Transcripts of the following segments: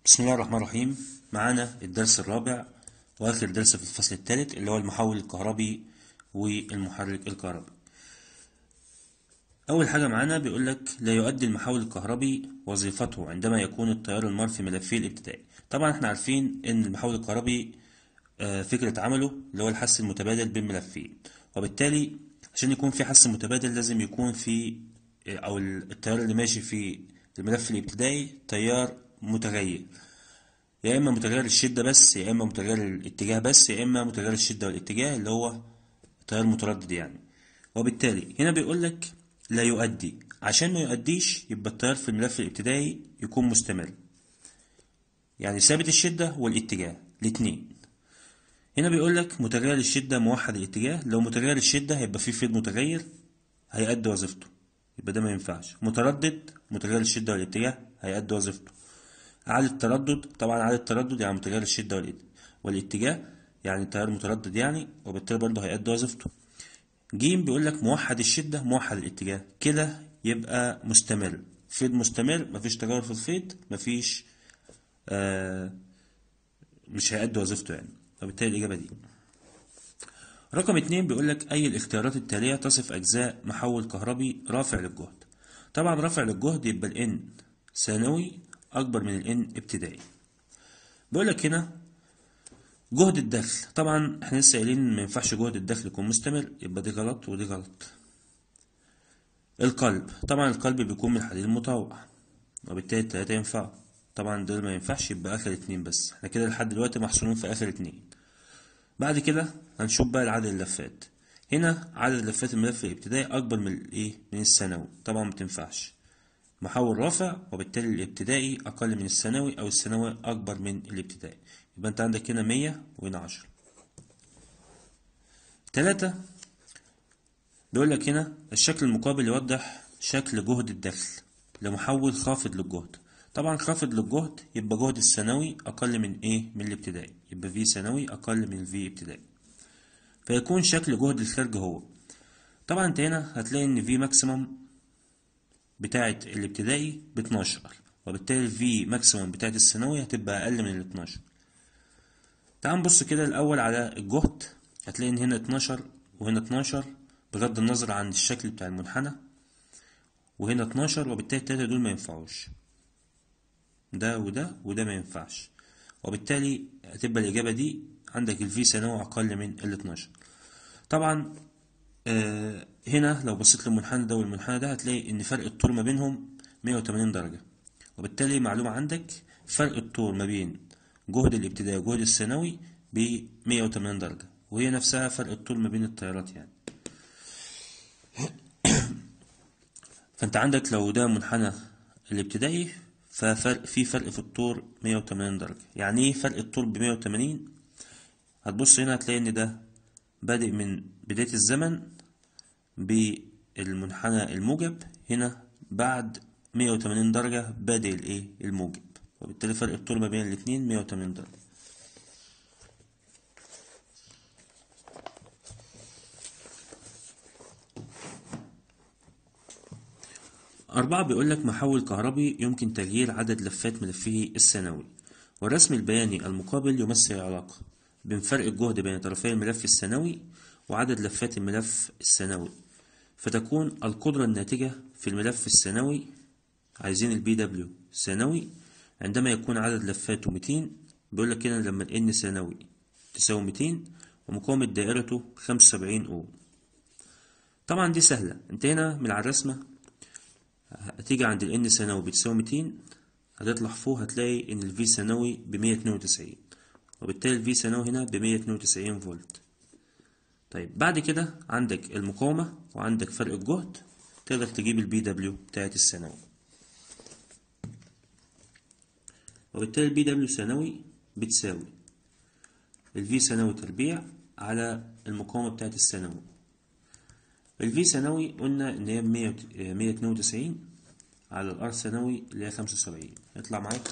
بسم الله الرحمن الرحيم معانا الدرس الرابع وآخر درس في الفصل الثالث اللي هو المحول الكهربي والمحرك الكهربي أول حاجة معانا بيقول لك لا يؤدي المحول الكهربي وظيفته عندما يكون التيار المار في ملفيه الابتدائي طبعا احنا عارفين ان المحول الكهربي آه، فكرة عمله اللي هو الحس المتبادل بين ملفين وبالتالي عشان يكون في حس متبادل لازم يكون في آه، أو التيار اللي ماشي في الملف الابتدائي تيار متغير يا إما متغير الشدة بس يا إما متغير الاتجاه بس يا إما متغير الشدة والاتجاه اللي هو تيار متردد يعني وبالتالي هنا بيقول لك لا يؤدي عشان ما يؤديش يبقى التيار في الملف الابتدائي يكون مستمر يعني ثابت الشدة والاتجاه الاتنين هنا بيقول لك متغير الشدة موحد الاتجاه لو متغير الشدة هيبقى فيه فيض متغير هيأدي وظيفته يبقى ده ما ينفعش متردد متغير الشدة والاتجاه هيأدي وظيفته عالي التردد طبعا عالي التردد يعني متغير الشدة والات- والاتجاه يعني التيار متردد يعني وبالتالي برضه هيأدي وظيفته جيم بيقول لك موحد الشدة موحد الاتجاه كده يبقى مستمر فيض مستمر مفيش تغير في الفيض مفيش آه مش هيأدي وظيفته يعني وبالتالي الإجابة دي رقم اتنين بيقول لك أي الاختيارات التالية تصف أجزاء محول كهربي رافع للجهد طبعا رافع للجهد يبقى الإن ثانوي أكبر من الإن ابتدائي بيقول لك هنا جهد الدخل طبعا احنا لسه قايلين ما ينفعش جهد الدخل يكون مستمر يبقى دي غلط ودي غلط القلب طبعا القلب بيكون من الحديد المطوع وبالتالي التلاتة ينفعوا طبعا دول ما ينفعش يبقى آخر اتنين بس احنا كده لحد دلوقتي محصورين في آخر اتنين بعد كده هنشوف بقى عدد اللفات هنا عدد لفات الملف الابتدائي أكبر من الايه من الثانوي طبعا ما تنفعش محول رافع وبالتالي الابتدائي أقل من الثانوي أو الثانوي أكبر من الابتدائي يبقى أنت عندك هنا مية وهنا عشرة تلاتة بيقول لك هنا الشكل المقابل يوضح شكل جهد الدخل لمحول خافض للجهد طبعا خافض للجهد يبقى جهد الثانوي أقل من إيه من الابتدائي يبقى في ثانوي أقل من الفي ابتدائي فيكون شكل جهد الخارج هو طبعا انت هنا هتلاقي ان في ماكسيمم بتاعة الابتدائي ب 12 وبالتالي الفي ماكسيمم بتاعة الثانوي هتبقى أقل من ال 12 تعال نبص كده الأول على الجهد هتلاقي إن هنا 12 وهنا 12 بغض النظر عن الشكل بتاع المنحنى وهنا 12 وبالتالي التلاتة دول ما ينفعوش ده وده وده ما ينفعش وبالتالي هتبقى الإجابة دي عندك الفي ثانوي أقل من ال 12 طبعا آه، هنا لو بصيت للمنحنى ده والمنحنى ده هتلاقي ان فرق الطول ما بينهم 180 درجة وبالتالي معلومة عندك فرق الطول ما بين جهد الابتدائي وجهد الثانوي ب 180 درجة وهي نفسها فرق الطول ما بين التيارات يعني فانت عندك لو ده منحنى الابتدائي ففرق في فرق في الطول 180 درجة يعني ايه فرق الطول ب 180 هتبص هنا هتلاقي ان ده بادئ من بداية الزمن بالمنحنى الموجب هنا بعد 180 درجة بادئ الايه الموجب وبالتالي فرق الطول ما بين الاتنين 180 درجة أربعة بيقول لك محول كهربي يمكن تغيير عدد لفات ملفه الثانوي والرسم البياني المقابل يمثل العلاقة بين فرق الجهد بين طرفي الملف الثانوي وعدد لفات الملف الثانوي فتكون القدرة الناتجة في الملف الثانوي عايزين البي دبليو ثانوي عندما يكون عدد لفاته 200 بيقول لك هنا لما الان ثانوي تساوي 200 ومقاومة دائرته 75 اوم طبعا دي سهلة انت هنا من على الرسمة هتيجي عند ال n ثانوي بتساوي 200 هتطلع فوق هتلاقي ان ال v ثانوي ب 192 وبالتالي ال v ثانوي هنا ب 192 فولت طيب بعد كده عندك المقاومة وعندك فرق الجهد تقدر تجيب ال BW بتاعت الثانوي وبالتالي ال BW ثانوي بتساوي ال V ثانوي تربيع على المقاومة بتاعت الثانوي ال V ثانوي قلنا إن هي 192 على الار ثانوي اللي هي 75 يطلع معاك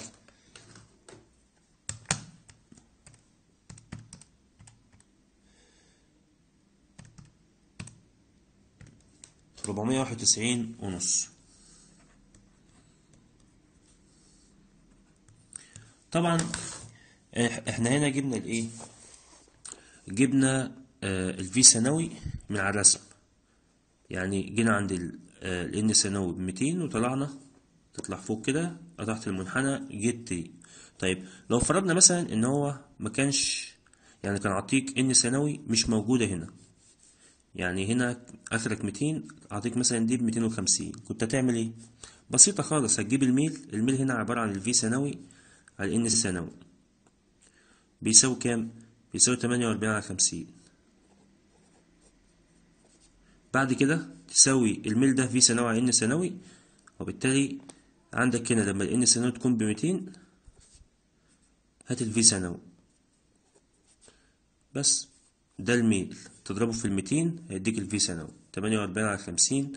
ربعمية واحد وتسعين ونص طبعا إح- احنا هنا جبنا الايه جبنا الفي ثانوي من على الرسم يعني جينا عند الان ثانوي ب 200 وطلعنا تطلع فوق كده قطعت المنحنى جيت تي طيب لو فرضنا مثلا ان هو ما كانش يعني كان عطيك ان ثانوي مش موجوده هنا يعني هنا اخرك 200 اعطيك مثلا دي ب 250 كنت هتعمل ايه بسيطه خالص هتجيب الميل الميل هنا عباره عن الفي ثانوي على الان الثانوي بيساوي كام بيساوي 48 على 50 بعد كده تساوي الميل ده في ثانوي على ان ثانوي وبالتالي عندك هنا لما الان ثانوي تكون ب 200 هات الفي ثانوي بس ده الميل تضربه في الميتين هيديك الفي ثانوي تمانية وأربعين على خمسين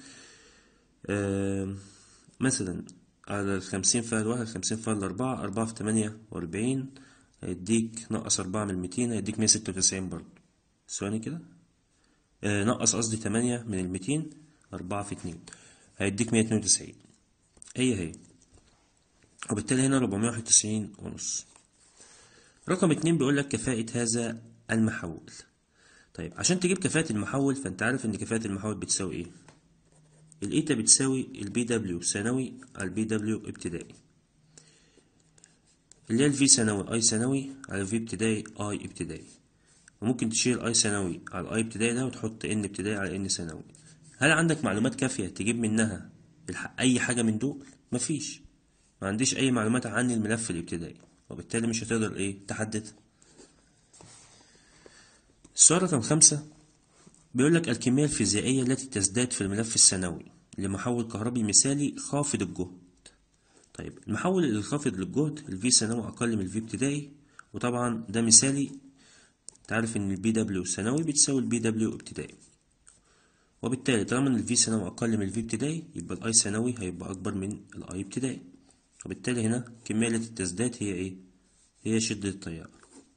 مثلا على الخمسين فيها الواحد خمسين فيها الأربعة أربعة في تمانية وأربعين هيديك نقص أربعة من الميتين هيديك مية ستة وتسعين برضه ثواني كده آه نقص قصدي تمانية من الميتين أربعة في اتنين هيديك مية اتنين وتسعين هي هي وبالتالي هنا ربعمية واحد وتسعين ونص رقم اتنين بيقول لك كفاءة هذا المحول طيب عشان تجيب كفاءة المحول فانت عارف ان كفاءة المحول بتساوي ايه الايتا بتساوي البي دبليو ثانوي على البي دبليو ابتدائي اللي هي الفي ثانوي اي ثانوي على الفي ابتدائي اي ابتدائي وممكن تشيل اي ثانوي على الاي ابتدائي ده وتحط ان ابتدائي على ان ثانوي هل عندك معلومات كافية تجيب منها الح- اي حاجة من دول مفيش ما عنديش اي معلومات عن الملف الابتدائي وبالتالي مش هتقدر ايه تحدد السؤال رقم خمسة بيقول لك الكمية الفيزيائية التي تزداد في الملف الثانوي لمحول كهربي مثالي خافض الجهد طيب المحول الخافض للجهد الفي ثانوي أقل من الفي ابتدائي وطبعا ده مثالي تعرف إن البي دبليو ثانوي بتساوي البي دبليو ابتدائي وبالتالي طالما إن الفي ثانوي أقل من الفي ابتدائي يبقى الأي ثانوي هيبقى أكبر من الأي ابتدائي وبالتالي هنا الكمية التي تزداد هي إيه؟ هي شدة التيار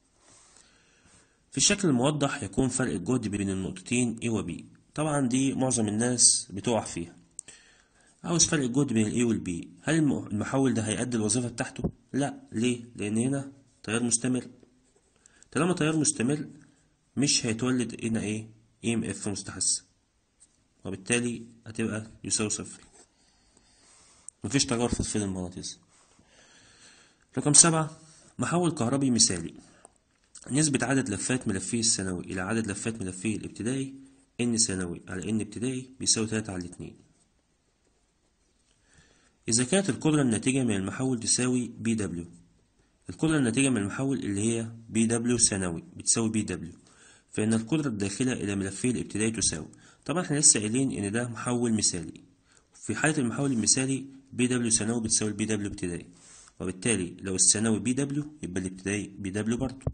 في الشكل الموضح يكون فرق الجهد بين النقطتين A و B طبعا دي معظم الناس بتقع فيها عاوز فرق الجهد بين ال A وال B هل الم- المحول ده هيأدي الوظيفة بتاعته؟ لا ليه؟ لأن هنا تيار مستمر طالما تيار مستمر مش هيتولد هنا ايه؟ EMF مستحث وبالتالي هتبقى يساوي صفر مفيش تغير في الفيل المغناطيسي رقم سبعة محول كهربي مثالي نسبة عدد لفات ملفيه الثانوي إلى عدد لفات ملفيه الابتدائي n ثانوي على n ابتدائي بيساوي تلاتة على الاتنين إذا كانت القدرة الناتجة من المحول تساوي بي دبليو القدرة الناتجة من المحول اللي هي بي دبليو ثانوي بتساوي بي دبليو فإن القدرة الداخلة إلى ملفيه الابتدائي تساوي طبعا احنا لسه قايلين إن ده محول مثالي في حالة المحول المثالي بي دبليو ثانوي بتساوي البي دبليو ابتدائي وبالتالي لو الثانوي بي دبليو يبقى الابتدائي بي دبليو برضه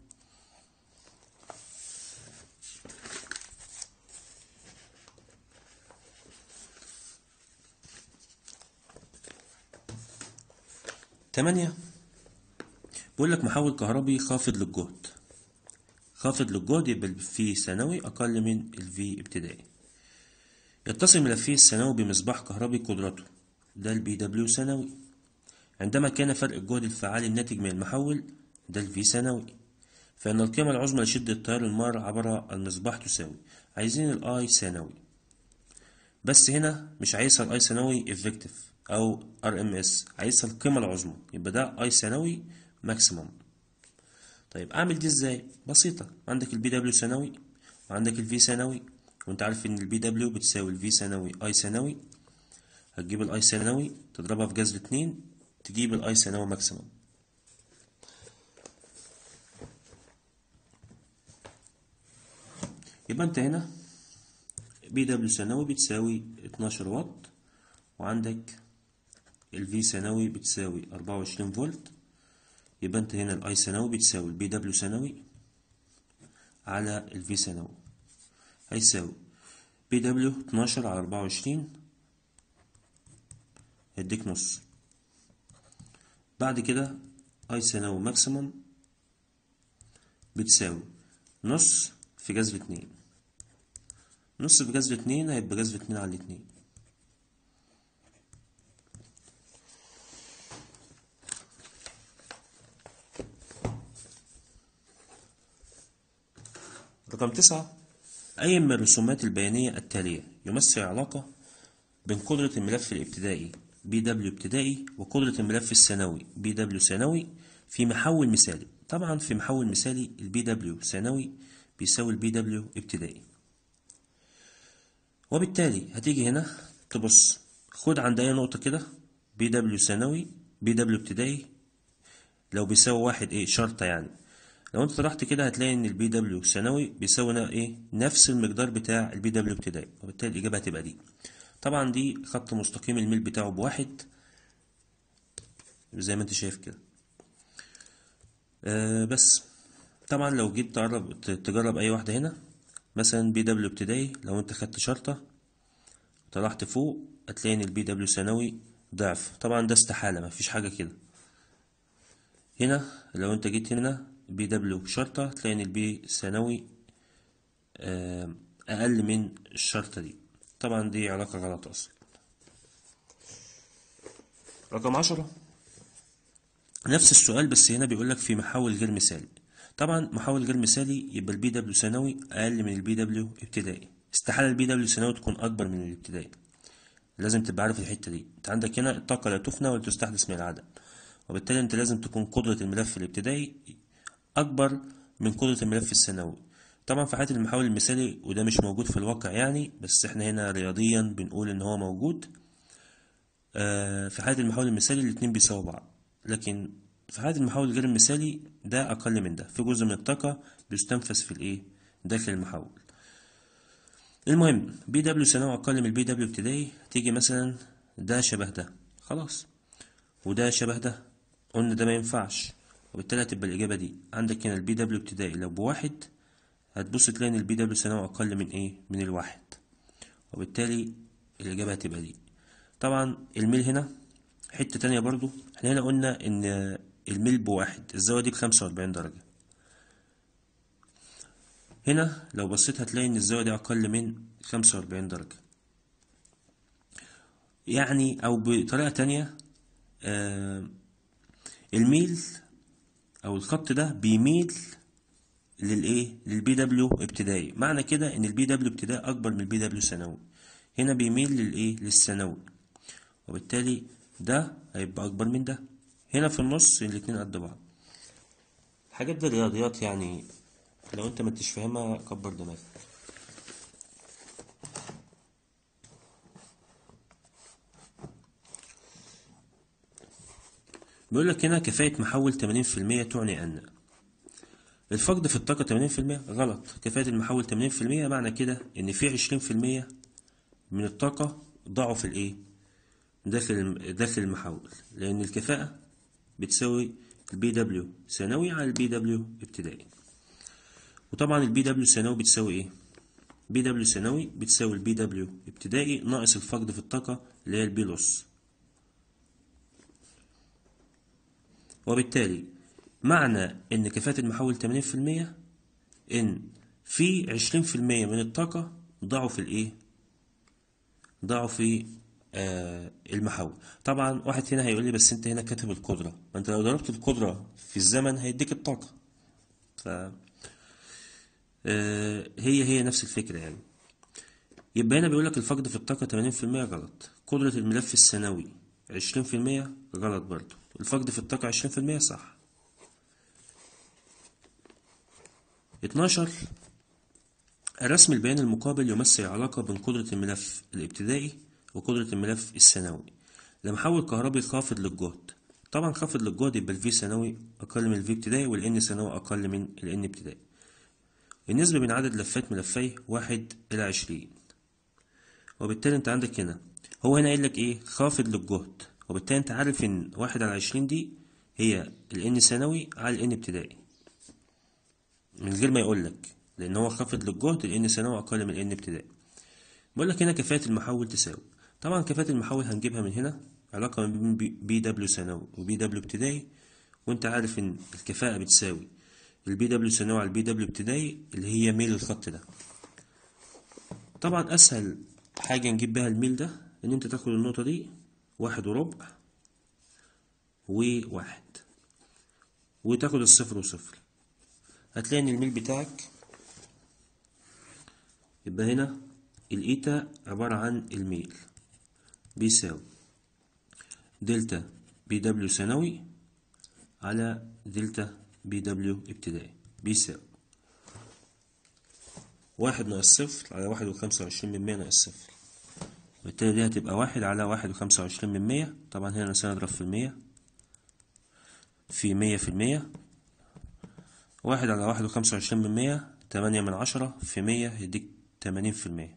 تمانية بيقول لك محول كهربي خافض للجهد خافض للجهد يبقى في ثانوي أقل من الفي ابتدائي يتصل ملفيه الثانوي بمصباح كهربي قدرته ده البي دبليو ثانوي عندما كان فرق الجهد الفعالي الناتج من المحول ده الفي ثانوي فإن القيمة العظمى لشدة التيار المار عبر المصباح تساوي عايزين الاي ثانوي بس هنا مش عايزها الاي ثانوي افكتيف او ار ام اس عايزها القيمة العظمى يبقى ده اي ثانوي ماكسيمم طيب اعمل دي ازاي بسيطة عندك البي دبليو ثانوي وعندك الفي ثانوي وانت عارف ان البي دبليو بتساوي الفي ثانوي اي ثانوي هتجيب الاي ثانوي تضربها في جذر اتنين تجيب الاي ثانوي ماكسيمم يبقى انت هنا بي دبليو ثانوي بتساوي 12 واط وعندك الفي ثانوي بتساوي 24 فولت يبقى انت هنا الاي ثانوي بتساوي البي دبليو ثانوي على الفي ثانوي هيساوي بي دبليو 12 على 24 هيديك نص بعد كده اي ثانوي ماكسيمم بتساوي نص في جذر اتنين نص في جذر اتنين هيبقى جذر اتنين على الاتنين رقم تسعة أي من الرسومات البيانية التالية يمثل علاقة بين قدرة الملف الابتدائي بي دبليو ابتدائي وقدرة الملف الثانوي بي دبليو ثانوي في محول مثالي طبعا في محول مثالي البي دبليو ثانوي بيساوي البي دبليو ابتدائي وبالتالي هتيجي هنا تبص خد عند أي نقطة كده بي دبليو ثانوي بي دبليو ابتدائي لو بيساوي واحد ايه شرطة يعني لو انت طرحت كده هتلاقي ان البي دبليو ثانوي بيساوي ايه نفس المقدار بتاع البي دبليو ابتدائي وبالتالي الإجابة هتبقى دي طبعا دي خط مستقيم الميل بتاعه بواحد زي ما انت شايف كده آه بس طبعا لو جيت تقرب تجرب اي واحدة هنا مثلا بي دبليو ابتدائي لو انت خدت شرطة طلعت فوق هتلاقي ان البي دبليو ثانوي ضعف طبعا ده استحالة مفيش حاجة كده هنا لو انت جيت هنا بي دبليو شرطة هتلاقي ان البي ثانوي اقل من الشرطة دي طبعا دي علاقة غلط اصلا رقم عشرة نفس السؤال بس هنا بيقولك في محول غير مثالي طبعا محول غير مثالي يبقى البي دبليو ثانوي اقل من البي دبليو ابتدائي استحالة البي دبليو ثانوي تكون اكبر من الابتدائي لازم تبقى عارف الحتة دي انت عندك هنا الطاقة لا تفنى ولا تستحدث من العدم وبالتالي انت لازم تكون قدرة الملف الابتدائي اكبر من قدرة الملف الثانوي طبعا في حالة المحول المثالي وده مش موجود في الواقع يعني بس احنا هنا رياضيا بنقول ان هو موجود آه في حالة المحول المثالي الاتنين بيساووا بعض لكن في حالة المحول غير المثالي ده اقل من ده في جزء من الطاقة بيستنفذ في الايه داخل المحول المهم بي دبليو ثانوي اقل من البي دبليو ابتدائي تيجي مثلا ده شبه ده خلاص وده شبه ده قلنا ده ما ينفعش وبالتالي هتبقى الإجابة دي عندك هنا البي دبليو ابتدائي لو بواحد هتبص تلاقي إن البي دبليو ثانوي أقل من إيه؟ من الواحد وبالتالي الإجابة هتبقى دي طبعا الميل هنا حتة تانية برضو احنا هنا قلنا إن الميل بواحد الزاوية دي بخمسة وأربعين درجة هنا لو بصيت هتلاقي إن الزاوية دي أقل من خمسة وأربعين درجة يعني أو بطريقة تانية آه الميل او الخط ده بيميل للايه للبي دبليو ابتدائي معنى كده ان البي دبليو ابتدائي اكبر من البي دبليو ثانوي هنا بيميل للايه للثانوي وبالتالي ده هيبقى اكبر من ده هنا في النص الاتنين قد بعض الحاجات دي رياضيات يعني لو انت ما انتش فاهمها كبر دماغك بيقول لك هنا كفاءة محول 80% تعني أن الفقد في الطاقة 80% غلط كفاءة المحول 80% معنى كده إن في 20% من الطاقة ضاعوا في الإيه؟ داخل داخل المحول لأن الكفاءة بتساوي البي دبليو ثانوي على البي دبليو ابتدائي وطبعا البي دبليو ثانوي بتساوي إيه؟ بي دبليو ثانوي بتساوي البي دبليو ابتدائي ناقص الفقد في الطاقة اللي هي البي لوس وبالتالي معنى ان كفاءة المحول 80% ان في 20% من الطاقة ضاعوا في الايه ضاعوا في آه المحول طبعا واحد هنا هيقول لي بس انت هنا كاتب القدرة ما انت لو ضربت القدرة في الزمن هيديك الطاقة ف آه هي هي نفس الفكرة يعني يبقى هنا بيقول لك الفقد في الطاقة 80% غلط قدرة الملف الثانوي 20% غلط برضه الفقد في الطاقة 20% صح 12 الرسم البياني المقابل يمثل علاقة بين قدرة الملف الابتدائي وقدرة الملف الثانوي لمحول كهربي خافض للجهد طبعا خافض للجهد يبقى الفي ثانوي أقل من الفي ابتدائي والإن ثانوي أقل من الإن ابتدائي النسبة بين عدد لفات ملفي واحد إلى عشرين وبالتالي أنت عندك هنا هو هنا قايل لك إيه خافض للجهد وبالتالي أنت عارف إن واحد على عشرين دي هي الإن ثانوي على الإن ابتدائي من غير ما يقول لك لأن هو خافض للجهد الإن ثانوي أقل من الإن ابتدائي بقول لك هنا كفاءة المحول تساوي طبعا كفاءة المحول هنجيبها من هنا علاقة بين بي دبليو ثانوي وبي دبليو ابتدائي وأنت عارف إن الكفاءة بتساوي البي دبليو ثانوي على البي دبليو ابتدائي اللي هي ميل الخط ده طبعا أسهل حاجة نجيب بها الميل ده إن أنت تاخد النقطة دي واحد وربع وواحد وتاخد الصفر وصفر هتلاقي إن الميل بتاعك يبقى هنا الإيتا عبارة عن الميل بيساوي دلتا بي دبليو ثانوي على دلتا بي دبليو ابتدائي بيساوي واحد ناقص صفر على واحد وخمسة وعشرين من مية ناقص صفر وبالتالي دي هتبقى واحد على واحد وخمسة وعشرين من مية طبعا هنا نسينا نضرب في المية في مية في المية واحد على واحد وخمسة وعشرين من مية تمانية من عشرة في مية يديك تمانين في المية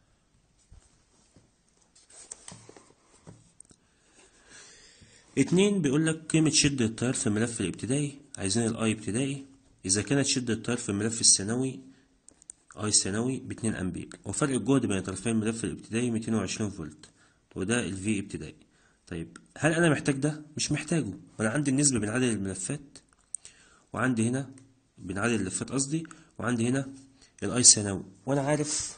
اتنين بيقول لك قيمة شدة التيار في الملف الابتدائي عايزين الاي ابتدائي إذا كانت شدة التيار في الملف الثانوي اي ثانوي باتنين أمبير وفرق الجهد بين طرفي الملف الابتدائي ميتين وعشرين فولت وده الفي ابتدائي طيب هل أنا محتاج ده؟ مش محتاجه وأنا عندي النسبة بين عدد الملفات وعندي هنا بين عدد اللفات قصدي وعندي هنا الاي ثانوي وأنا عارف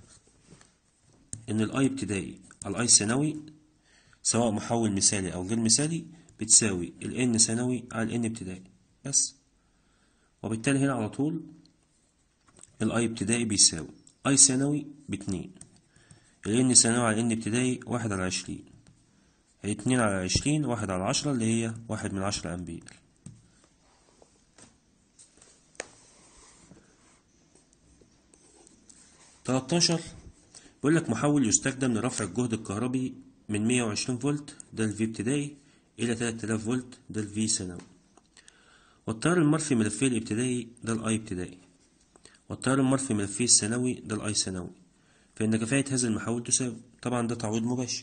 إن الاي ابتدائي على الاي ثانوي سواء محول مثالي أو غير مثالي بتساوي ال n ثانوي على ال n ابتدائي بس وبالتالي هنا على طول ال i ابتدائي بيساوي i ثانوي باتنين ال n ثانوي على ال n ابتدائي واحد على عشرين اتنين على عشرين واحد على عشرة اللي هي واحد من عشرة أمبير تلاتاشر بيقول لك محول يستخدم لرفع الجهد الكهربي من 120 فولت ده الفي ابتدائي إلى 3000 فولت ده الفي ثانوي والتيار المرفي ملفيه الابتدائي ده الاي ابتدائي والتيار المرفي ملفيه الثانوي ده الاي ثانوي فإن كفاءة هذا المحول تساوي طبعا ده تعويض مباشر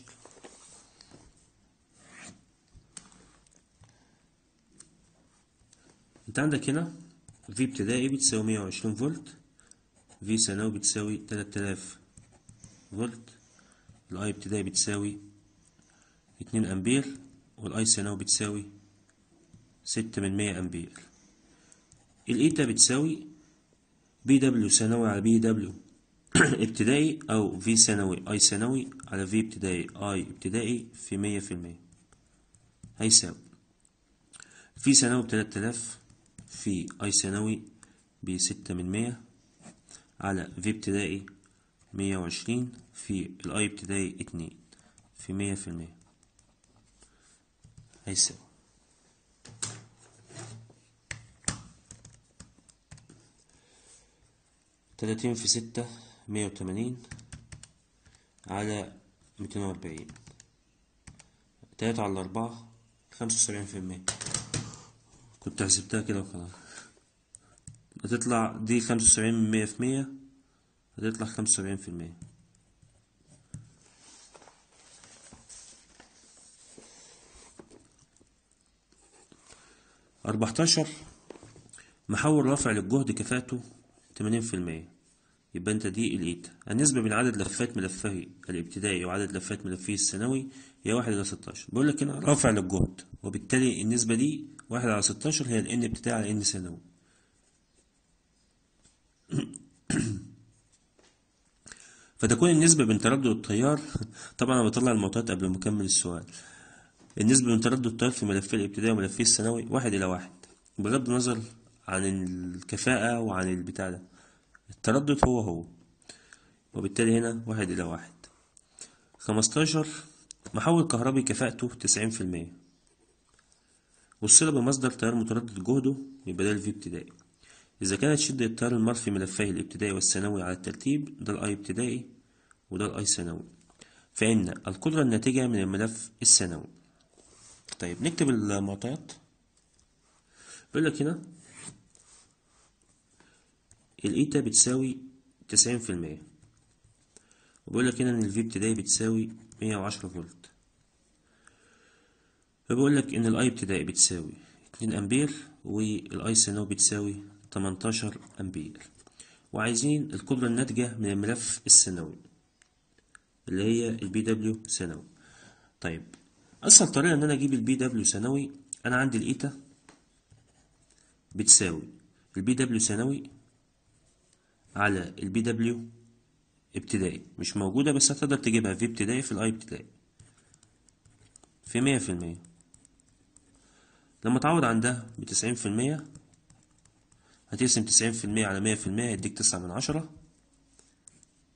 انت عندك هنا في ابتدائي بتساوي 120 فولت في ثانوي بتساوي 3000 فولت الاي ابتدائي بتساوي اتنين أمبير والأي ثانوي بتساوي ستة من مية أمبير الإيتا بتساوي بي دبليو ثانوي على بي دبليو ابتدائي أو في ثانوي أي ثانوي على في ابتدائي أي ابتدائي في مية في المية هيساوي في ثانوي بتلات آلاف في أي ثانوي بستة من مية على في ابتدائي مية وعشرين في الأي ابتدائي اتنين في مية في المية هيساوي تلاتين في ستة مية وتمانين على ميتين وأربعين تلاتة على أربعة خمسة وسبعين في المية كنت حسبتها كده وخلاص هتطلع دي خمسة وسبعين من مية في مية هتطلع خمسة وسبعين في المية أربعتاشر محول رفع للجهد كفاءته تمانين في المية يبقى انت دي الإيتا النسبة بين عدد لفات ملفه الابتدائي وعدد لفات ملفه الثانوي هي واحد إلى ستاشر بيقول لك هنا رافع للجهد وبالتالي النسبة دي واحد على ستاشر هي الإن ابتدائي على إن ثانوي فتكون النسبة بين تردد التيار طبعا أنا بطلع المعطيات قبل ما أكمل السؤال النسبة بين تردد التيار في ملفي الابتدائي وملفي الثانوي واحد إلى واحد بغض النظر عن الكفاءة وعن البتاع ده التردد هو هو وبالتالي هنا واحد إلى واحد خمستاشر محول كهربي كفاءته تسعين في المية وصل بمصدر تيار متردد جهده يبقى ده الفي ابتدائي إذا كانت شدة التيار المر في ملفي الابتدائي والثانوي على الترتيب ده الأي ابتدائي وده الأي ثانوي فإن القدرة الناتجة من الملف الثانوي طيب نكتب المعطيات بيقول لك هنا الإيتا بتساوي تسعين في المية وبيقول لك هنا إن الفي ابتدائي بتساوي مية وعشرة فولت فبيقول لك إن الأي ابتدائي بتساوي اتنين أمبير والأي ثانوي بتساوي تمنتاشر أمبير وعايزين القدرة الناتجة من الملف الثانوي اللي هي البي دبليو ثانوي طيب أسهل طريقة إن أنا أجيب البي دبليو ثانوي أنا عندي الإيتا بتساوي البي دبليو ثانوي على البي دبليو ابتدائي مش موجودة بس هتقدر تجيبها في ابتدائي في الأي ابتدائي في مية في المية لما تعوض عن ده بتسعين في المية هتقسم تسعين في المية على مية في المية هيديك تسعة من عشرة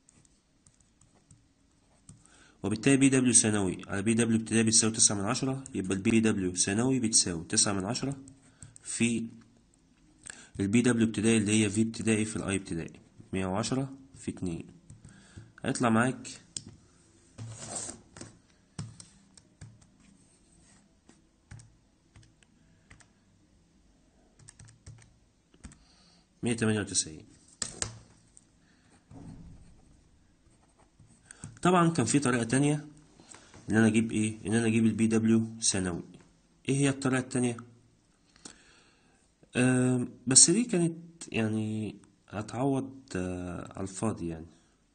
وبالتالي بي دبليو ثانوي على بي دبليو ابتدائي بتساوي تسعة من عشرة يبقى البي دبليو ثانوي بتساوي تسعة من عشرة في البي دبليو ابتدائي اللي هي في ابتدائي في الاي ابتدائي مية وعشرة في اتنين هيطلع معاك مية تمانية وتسعين طبعا كان في طريقة تانية ان انا اجيب ايه ان انا اجيب البي دبليو ثانوي ايه هي الطريقة التانية آه بس دي كانت يعني هتعوض آه على الفاضي يعني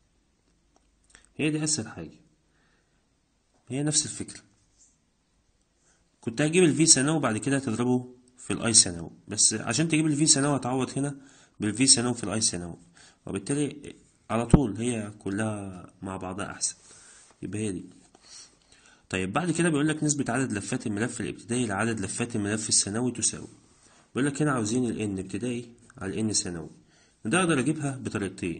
هي دي اسهل حاجة هي نفس الفكرة كنت هجيب الفي ثانوي وبعد كده هتضربه في الاي ثانوي بس عشان تجيب الفي ثانوي هتعوض هنا بالفي ثانوي في الاي ثانوي وبالتالي على طول هي كلها مع بعضها احسن يبقى هي دي طيب بعد كده بيقول لك نسبة عدد لفات الملف الابتدائي لعدد لفات الملف الثانوي تساوي بيقول لك هنا عاوزين ال n ابتدائي على ال n ثانوي ده اقدر اجيبها بطريقتين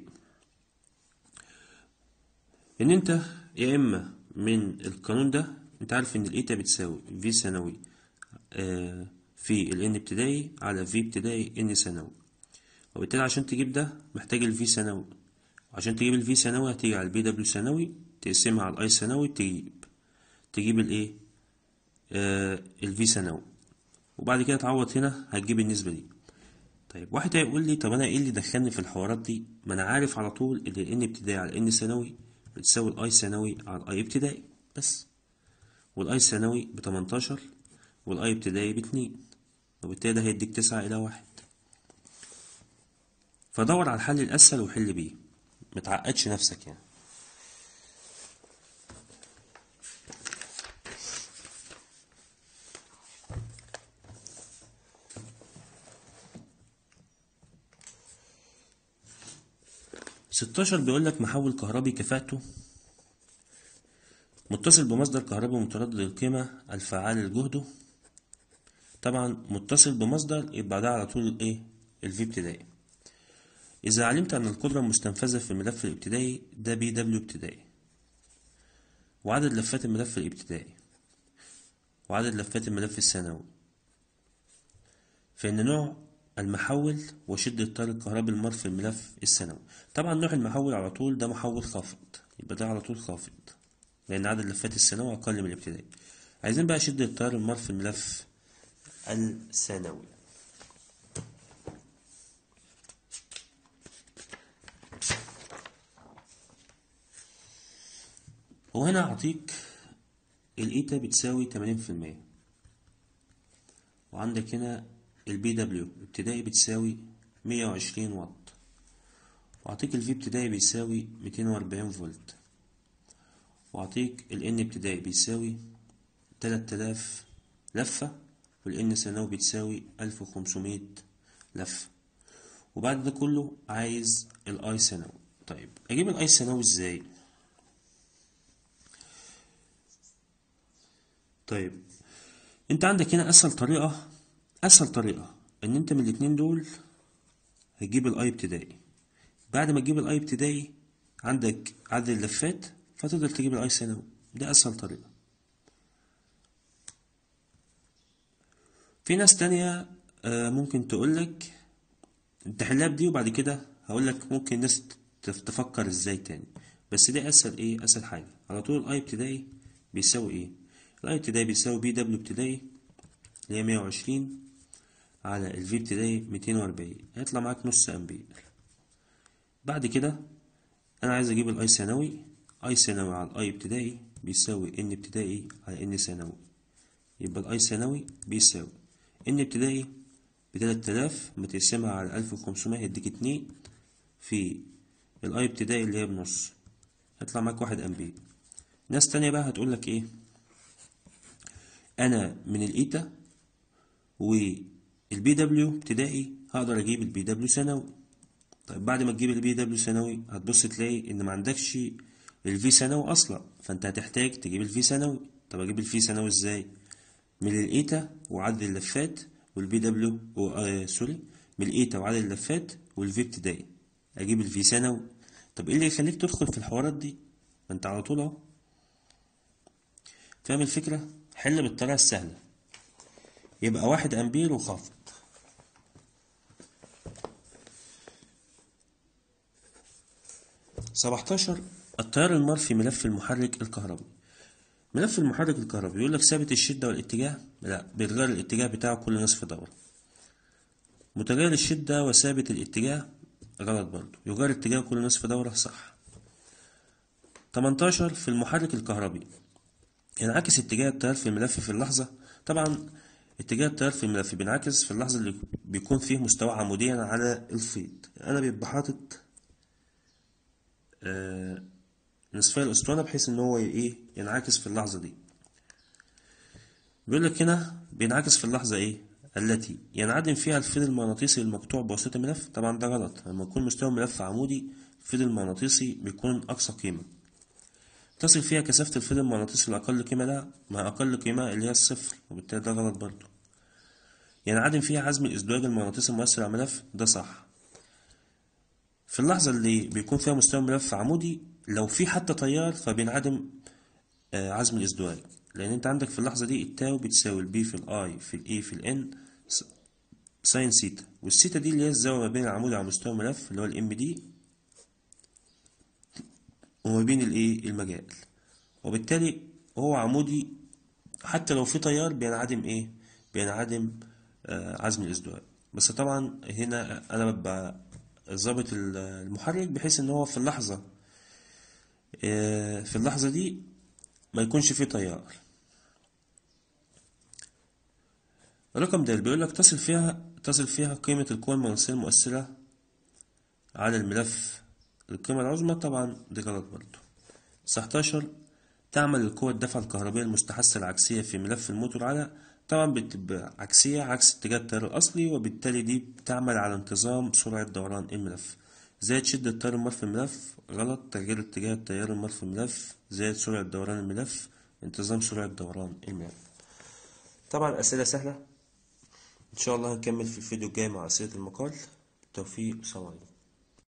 ان انت يا اما من القانون ده انت عارف ان الايتا بتساوي في ثانوي آه في ال n ابتدائي على في ابتدائي n ثانوي وبالتالي عشان تجيب ده محتاج الفي ثانوي عشان تجيب الفي ثانوي هتيجي على البي دبليو ثانوي تقسمها على الاي ثانوي تجيب تجيب الايه آه الفي ثانوي وبعد كده تعوض هنا هتجيب النسبة دي طيب واحد هيقول لي طب انا ايه اللي دخلني في الحوارات دي ما انا عارف على طول ان الان ابتدائي على ان ثانوي بتساوي الاي ثانوي على الاي ابتدائي بس والاي ثانوي ب 18 والاي ابتدائي ب 2 وبالتالي ده هيديك 9 الى 1 فدور على الحل الاسهل وحل بيه متعقدش نفسك يعني ستاشر بيقول لك محول كهربي كفاءته متصل بمصدر كهربي متردد القيمة الفعال لجهده طبعا متصل بمصدر يبقى ده على طول ايه الفي ابتدائي إذا علمت أن القدرة المستنفذة في الملف الابتدائي ده بي دبليو ابتدائي وعدد لفات الملف الابتدائي وعدد لفات الملف الثانوي فإن نوع المحول وشدة التيار الكهربي المر في الملف الثانوي طبعا نوع المحول على طول ده محول خافض يبقى ده على طول خافض لأن عدد لفات الثانوي أقل من الابتدائي عايزين بقى شدة التيار المر في الملف الثانوي وهنا أعطيك الإيتا بتساوي تمانين في المية وعندك هنا البي دبليو ابتدائي بتساوي مية وعشرين واط وأعطيك الفي ابتدائي بيساوي ميتين وأربعين فولت وأعطيك الإن ابتدائي بيساوي تلات آلاف لفة والإن ثانوي بتساوي ألف وخمسمية لفة وبعد ده كله عايز الآي ثانوي طيب أجيب الآي ثانوي إزاي؟ طيب انت عندك هنا اسهل طريقة اسهل طريقة ان انت من الاتنين دول هتجيب الاي ابتدائي بعد ما تجيب الاي ابتدائي عندك عدد اللفات فتقدر تجيب الاي ثانوي ده اسهل طريقة في ناس تانية آه، ممكن تقولك تحلها بدي وبعد كده هقولك ممكن الناس تف- تفكر ازاي تاني بس دي اسهل ايه اسهل حاجة على طول الاي ابتدائي بيساوي ايه الاي ابتدائي بيساوي بي دبليو ابتدائي اللي هي مية وعشرين على الفي ابتدائي ميتين وأربعين هيطلع معاك نص أمبير بعد كده أنا عايز أجيب الأي ثانوي أي ثانوي على الأي ابتدائي بيساوي إن ابتدائي على إن ثانوي يبقى الأي ثانوي بيساوي إن ابتدائي بتلات آلاف متقسمها على ألف وخمسمية هيديك اتنين في الأي ابتدائي اللي هي بنص هيطلع معاك واحد أمبير ناس تانية بقى هتقولك إيه انا من الايتا والبي دبليو ابتدائي هقدر اجيب البي دبليو ثانوي طيب بعد ما تجيب البي دبليو ثانوي هتبص تلاقي ان ما عندكش الفي ثانوي اصلا فانت هتحتاج تجيب الفي ثانوي طب اجيب الفي ثانوي ازاي من الايتا وعدد اللفات والبي دبليو آه سوري من الايتا وعدد اللفات والفي ابتدائي اجيب الفي ثانوي طب ايه اللي يخليك تدخل في الحوارات دي ما انت على طول اهو فاهم الفكرة؟ حل بالطريقة السهلة يبقى واحد أمبير وخفض سبعتاشر التيار المار في ملف المحرك الكهربي ملف المحرك الكهربي يقول لك ثابت الشدة والاتجاه لا بيتغير الاتجاه بتاعه كل نصف دورة متغير الشدة وثابت الاتجاه غلط برضو يغير اتجاهه كل نصف دورة صح 18 في المحرك الكهربي ينعكس اتجاه التيار في الملف في اللحظة طبعا اتجاه التيار في الملف بينعكس في اللحظة اللي بيكون فيه مستوى عموديا على الفيض أنا بيبقى حاطط آه نصفي الأسطوانة بحيث إن هو إيه ينعكس في اللحظة دي بيقول لك هنا بينعكس في اللحظة إيه التي ينعدم فيها الفيض المغناطيسي المقطوع بواسطة ملف طبعا ده غلط لما يكون مستوى ملف عمودي الفيض المغناطيسي بيكون أقصى قيمة تصل فيها كثافة الفيض المغناطيسي لأقل قيمة لا ما أقل قيمة اللي هي الصفر وبالتالي ده غلط برضو ينعدم فيها عزم الازدواج المغناطيسي المؤثر على الملف ده صح في اللحظة اللي بيكون فيها مستوى ملف عمودي لو في حتى تيار فبينعدم عزم الازدواج لأن أنت عندك في اللحظة دي التاو بتساوي البي في الآي في الإي في الإن ساين سيتا والسيتا دي اللي هي الزاوية ما بين العمود على مستوى الملف اللي هو الإم دي وما بين الإيه المجال وبالتالي هو عمودي حتى لو في تيار بينعدم إيه بينعدم آه عزم الازدواج بس طبعا هنا أنا ببقى ظابط المحرك بحيث إن هو في اللحظة آه في اللحظة دي ما يكونش فيه تيار الرقم ده بيقول لك تصل فيها تصل فيها قيمة القوى المغناطيسية المؤثرة على الملف القيمة العظمى طبعا دي غلط برضه 19 تعمل القوة الدفع الكهربية المستحثة العكسية في ملف الموتور على طبعا بتبقى عكسية عكس اتجاه التيار الأصلي وبالتالي دي بتعمل على انتظام سرعة دوران الملف زائد شدة التيار المار في الملف غلط تغيير اتجاه التيار المار في الملف زائد سرعة دوران الملف انتظام سرعة دوران الملف طبعا أسئلة سهلة إن شاء الله هنكمل في الفيديو الجاي مع أسئلة المقال توفيق سلام عليكم